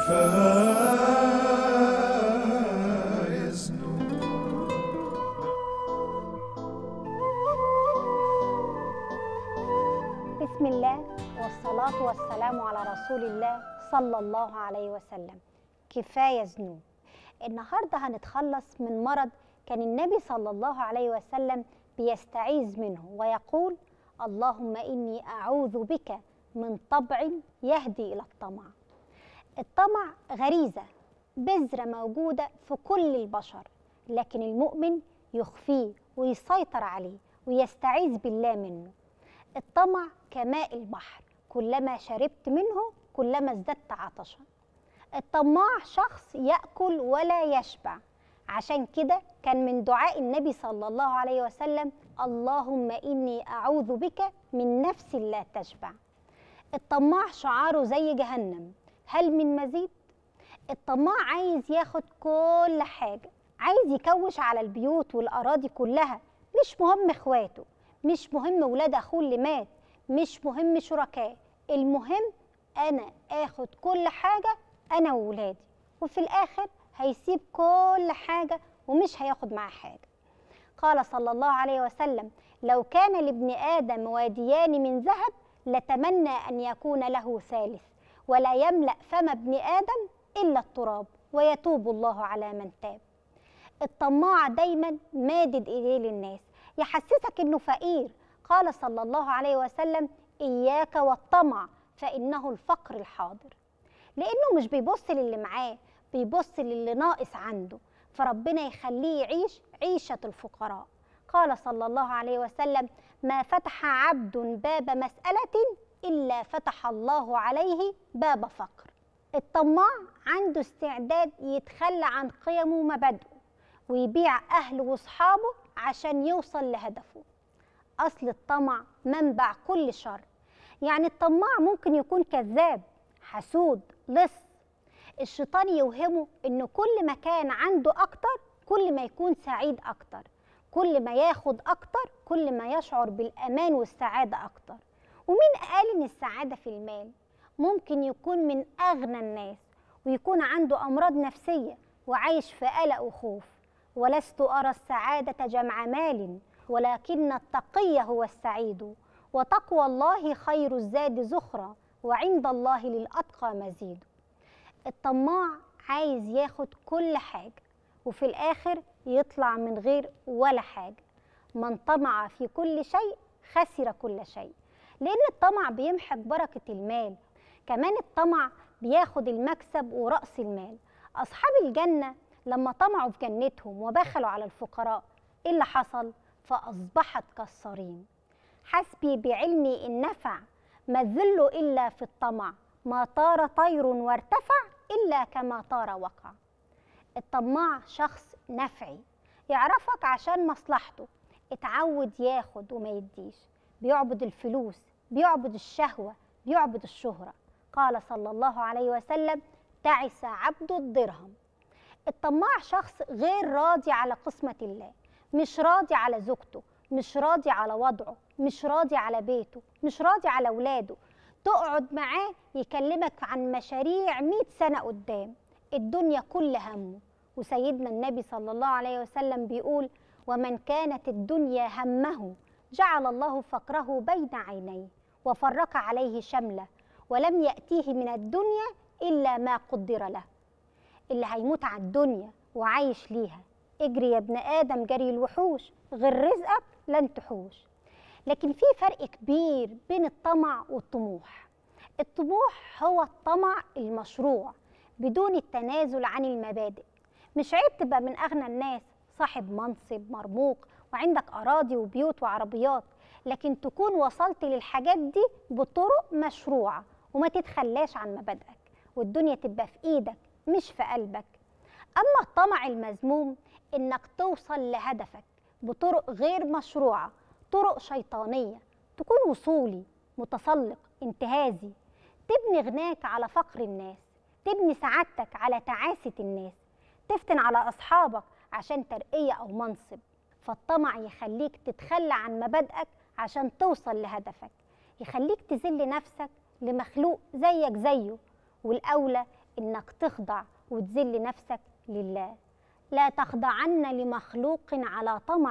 كفاية ذنوب بسم الله والصلاة والسلام على رسول الله صلى الله عليه وسلم كفاية ذنوب النهاردة هنتخلص من مرض كان النبي صلى الله عليه وسلم بيستعيذ منه ويقول اللهم إني أعوذ بك من طبع يهدي إلى الطمع الطمع غريزة بذرة موجودة في كل البشر لكن المؤمن يخفيه ويسيطر عليه ويستعيذ بالله منه الطمع كماء البحر كلما شربت منه كلما ازددت عطشا الطماع شخص ياكل ولا يشبع عشان كده كان من دعاء النبي صلى الله عليه وسلم اللهم اني اعوذ بك من نفس لا تشبع الطماع شعاره زي جهنم هل من مزيد الطماع عايز ياخد كل حاجه عايز يكوش على البيوت والاراضي كلها مش مهم اخواته مش مهم ولاد اخوه اللي مات مش مهم شركاء المهم انا اخد كل حاجه انا وولادي وفي الاخر هيسيب كل حاجه ومش هياخد معاه حاجه قال صلى الله عليه وسلم لو كان لابن ادم واديان من ذهب لتمنى ان يكون له ثالث ولا يملا فم ابن ادم الا التراب ويتوب الله على من تاب الطماع دايما مادد ايديه للناس يحسسك انه فقير قال صلى الله عليه وسلم اياك والطمع فانه الفقر الحاضر لانه مش بيبص للي معاه بيبص للي ناقص عنده فربنا يخليه يعيش عيشه الفقراء قال صلى الله عليه وسلم ما فتح عبد باب مساله الا فتح الله عليه باب فقر الطماع عنده استعداد يتخلى عن قيمه ومبادئه ويبيع اهله واصحابه عشان يوصل لهدفه اصل الطمع منبع كل شر يعني الطماع ممكن يكون كذاب حسود لص الشيطان يوهمه ان كل ما كان عنده اكتر كل ما يكون سعيد اكتر كل ما ياخد اكتر كل ما يشعر بالامان والسعاده اكتر ومين قال ان السعاده في المال ممكن يكون من اغنى الناس ويكون عنده امراض نفسيه وعايش في قلق وخوف ولست ارى السعاده جمع مال ولكن التقي هو السعيد وتقوى الله خير الزاد زخرة وعند الله للأتقى مزيد الطماع عايز ياخد كل حاجة وفي الآخر يطلع من غير ولا حاجة من طمع في كل شيء خسر كل شيء لأن الطمع بيمحق بركة المال كمان الطمع بياخد المكسب ورأس المال أصحاب الجنة لما طمعوا في جنتهم وبخلوا على الفقراء إيه اللي حصل؟ فأصبحت كالصريم حسبي بعلمي إن نفع ما الذل إلا في الطمع ما طار طير وارتفع إلا كما طار وقع الطماع شخص نفعي يعرفك عشان مصلحته اتعود ياخد وما يديش بيعبد الفلوس بيعبد الشهوة بيعبد الشهرة قال صلى الله عليه وسلم تعس عبد الدرهم الطماع شخص غير راضي على قسمة الله مش راضي على زوجته مش راضي على وضعه مش راضي على بيته مش راضي على اولاده تقعد معاه يكلمك عن مشاريع مئة سنة قدام الدنيا كل همه وسيدنا النبي صلى الله عليه وسلم بيقول ومن كانت الدنيا همه جعل الله فقره بين عينيه وفرق عليه شمله ولم يأتيه من الدنيا إلا ما قدر له اللي هيموت على الدنيا وعايش ليها اجري يا ابن ادم جري الوحوش غير رزقك لن تحوش لكن في فرق كبير بين الطمع والطموح الطموح هو الطمع المشروع بدون التنازل عن المبادئ مش عيب تبقى من اغنى الناس صاحب منصب مرموق وعندك اراضي وبيوت وعربيات لكن تكون وصلت للحاجات دي بطرق مشروعه وما تتخلاش عن مبادئك والدنيا تبقى في ايدك مش في قلبك اما الطمع المذموم انك توصل لهدفك بطرق غير مشروعه طرق شيطانيه تكون وصولي متسلق انتهازي تبني غناك على فقر الناس تبني سعادتك على تعاسه الناس تفتن على اصحابك عشان ترقيه او منصب فالطمع يخليك تتخلى عن مبادئك عشان توصل لهدفك يخليك تذل نفسك لمخلوق زيك زيه والاولى إنك تخضع وتذل نفسك لله لا تخضعن لمخلوق على طمع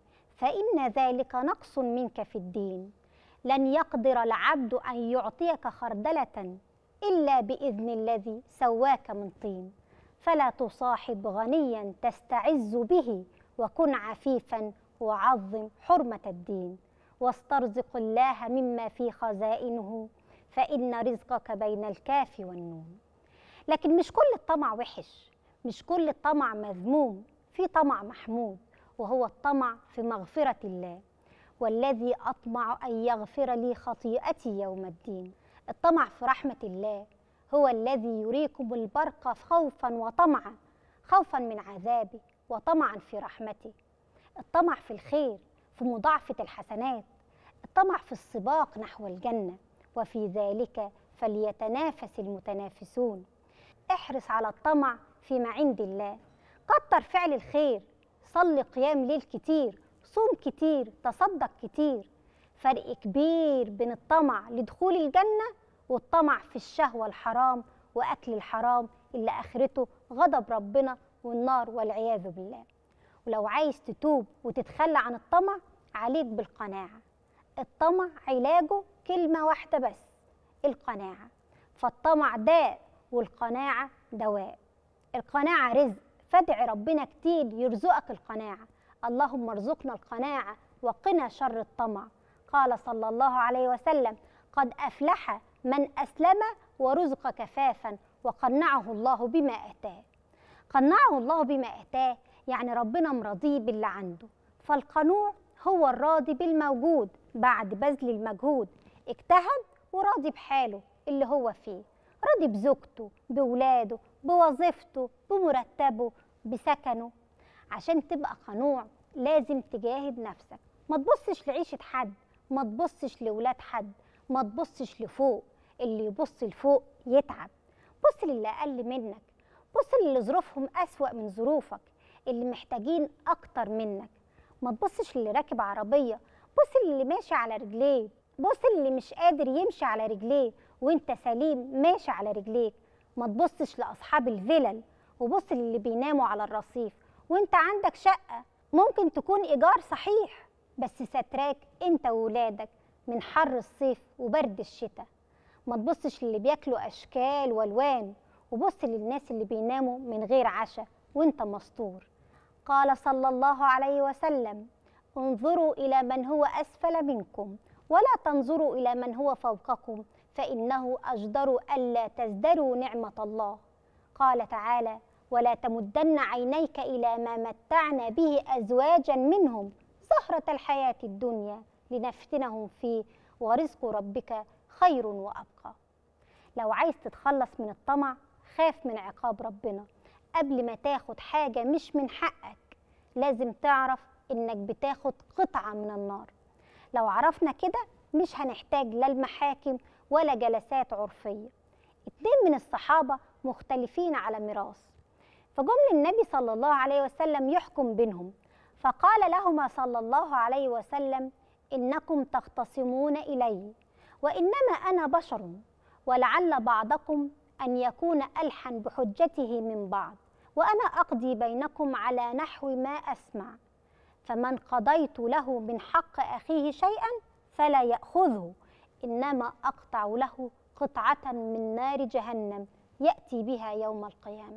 فإن ذلك نقص منك في الدين لن يقدر العبد أن يعطيك خردلة إلا بإذن الذي سواك من طين فلا تصاحب غنيا تستعز به وكن عفيفا وعظم حرمة الدين واسترزق الله مما في خزائنه فإن رزقك بين الكاف والنون لكن مش كل الطمع وحش مش كل الطمع مذموم في طمع محمود وهو الطمع في مغفرة الله والذي أطمع أن يغفر لي خطيئتي يوم الدين الطمع في رحمة الله هو الذي يريكم البرق خوفا وطمعا خوفا من عذابه وطمعا في رحمته الطمع في الخير في مضاعفة الحسنات الطمع في السباق نحو الجنة وفي ذلك فليتنافس المتنافسون احرص على الطمع فيما عند الله كتر فعل الخير صل قيام ليل كتير صوم كتير تصدق كتير فرق كبير بين الطمع لدخول الجنة والطمع في الشهوة الحرام وأكل الحرام اللي آخرته غضب ربنا والنار والعياذ بالله ولو عايز تتوب وتتخلى عن الطمع عليك بالقناعة الطمع علاجه كلمة واحدة بس القناعة فالطمع داء والقناعة دواء القناعة رزق فادع ربنا كتير يرزقك القناعة اللهم ارزقنا القناعة وقنا شر الطمع قال صلى الله عليه وسلم قد أفلح من أسلم ورزق كفافا وقنعه الله بما أتاه قنعه الله بما أتاه يعني ربنا مرضيه باللي عنده فالقنوع هو الراضي بالموجود بعد بذل المجهود اجتهد وراضي بحاله اللي هو فيه راضي بزوجته بولاده بوظيفته بمرتبه بسكنه عشان تبقى قنوع لازم تجاهد نفسك ما تبصش لعيشة حد ما تبصش لولاد حد ما تبصش لفوق اللي يبص لفوق يتعب بص للي أقل منك بص للي ظروفهم أسوأ من ظروفك اللي محتاجين أكتر منك ما تبصش للي راكب عربية بص للي ماشي على رجليه بص للي مش قادر يمشي على رجليه وانت سليم ماشي على رجليك ما تبصش لأصحاب الفلل وبص للي بيناموا على الرصيف وانت عندك شقة ممكن تكون إيجار صحيح بس ستراك انت وولادك من حر الصيف وبرد الشتاء ما تبصش للي بياكلوا أشكال والوان وبص للناس اللي بيناموا من غير عشاء وانت مستور قال صلى الله عليه وسلم انظروا إلى من هو أسفل منكم ولا تنظروا إلى من هو فوقكم فإنه أجدر ألا تزدروا نعمة الله قال تعالى ولا تمدن عينيك إلى ما متعنا به أزواجا منهم زهرة الحياة الدنيا لنفتنهم فيه ورزق ربك خير وأبقى لو عايز تتخلص من الطمع خاف من عقاب ربنا قبل ما تاخد حاجة مش من حقك لازم تعرف إنك بتاخد قطعة من النار لو عرفنا كده مش هنحتاج لا المحاكم ولا جلسات عرفية اتنين من الصحابة مختلفين على ميراث فجم للنبي صلى الله عليه وسلم يحكم بينهم فقال لهما صلى الله عليه وسلم إنكم تختصمون إلي وإنما أنا بشر ولعل بعضكم أن يكون ألحن بحجته من بعض وأنا أقضي بينكم على نحو ما أسمع فمن قضيت له من حق أخيه شيئا فلا يأخذه إنما أقطع له قطعة من نار جهنم يأتي بها يوم القيامة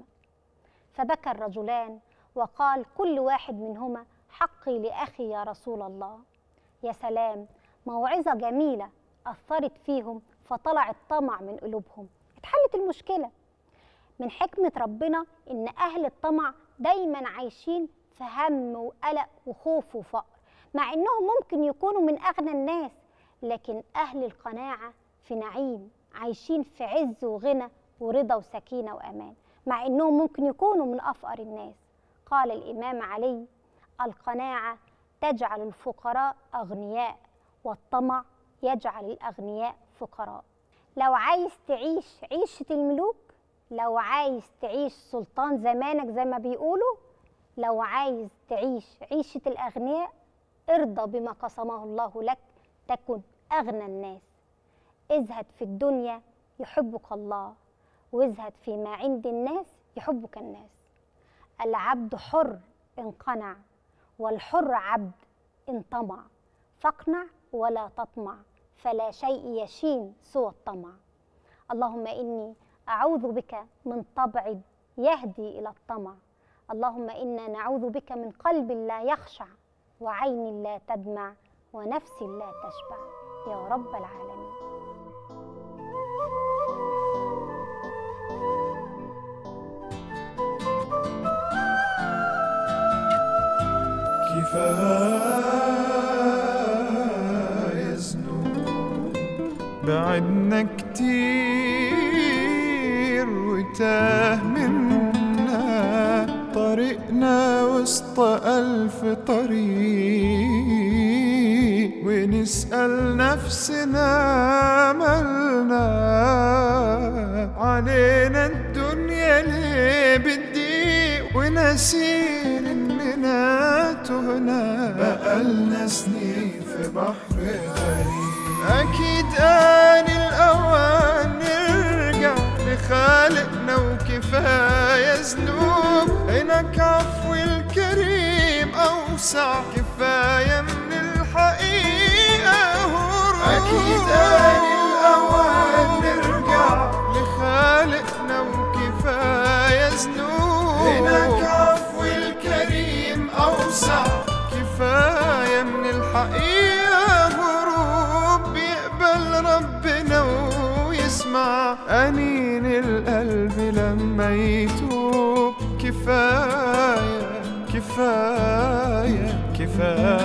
فبكى الرجلان وقال كل واحد منهما حقي لأخي يا رسول الله يا سلام موعظة جميلة أثرت فيهم فطلع الطمع من قلوبهم اتحلت المشكلة من حكمة ربنا إن أهل الطمع دايما عايشين في هم وقلق وخوف وفقر مع إنهم ممكن يكونوا من أغنى الناس لكن أهل القناعة في نعيم عايشين في عز وغنى ورضا وسكينة وأمان مع إنهم ممكن يكونوا من أفقر الناس قال الإمام علي القناعة تجعل الفقراء أغنياء والطمع يجعل الأغنياء فقراء لو عايز تعيش عيشة الملوك لو عايز تعيش سلطان زمانك زي ما بيقولوا لو عايز تعيش عيشة الأغنياء ارضى بما قسمه الله لك تكن أغنى الناس ازهد في الدنيا يحبك الله وازهد فيما عند الناس يحبك الناس العبد حر إن قنع والحر عبد إن طمع فاقنع ولا تطمع فلا شيء يشين سوى الطمع اللهم إني أعوذ بك من طبع يهدي إلى الطمع اللهم إنا نعوذ بك من قلب لا يخشع وعين لا تدمع ونفس لا تشبع يا رب العالمين كفاية ذنوب بعدنا كتير وتاه منا طريقنا وسط ألف طريق ونسأل نفسنا مالنا علينا الدنيا ليه بتضيق ونسير إننا تهنا بقالنا سنين في بحر غريب أكيد آن الأوان نرجع لخالقنا وكفاية ذنوب إنك عفو الكريم أوسع كفاية من الحقيقة هروب أكيد آن الأوان نرجع لخالقنا وكفاية ذنوب إنك عفو الكريم أوسع كفاية من الحقيقة هروب بيقبل ربنا ويسمع أنين القلب لما يتوب كفاية كفاية كفاية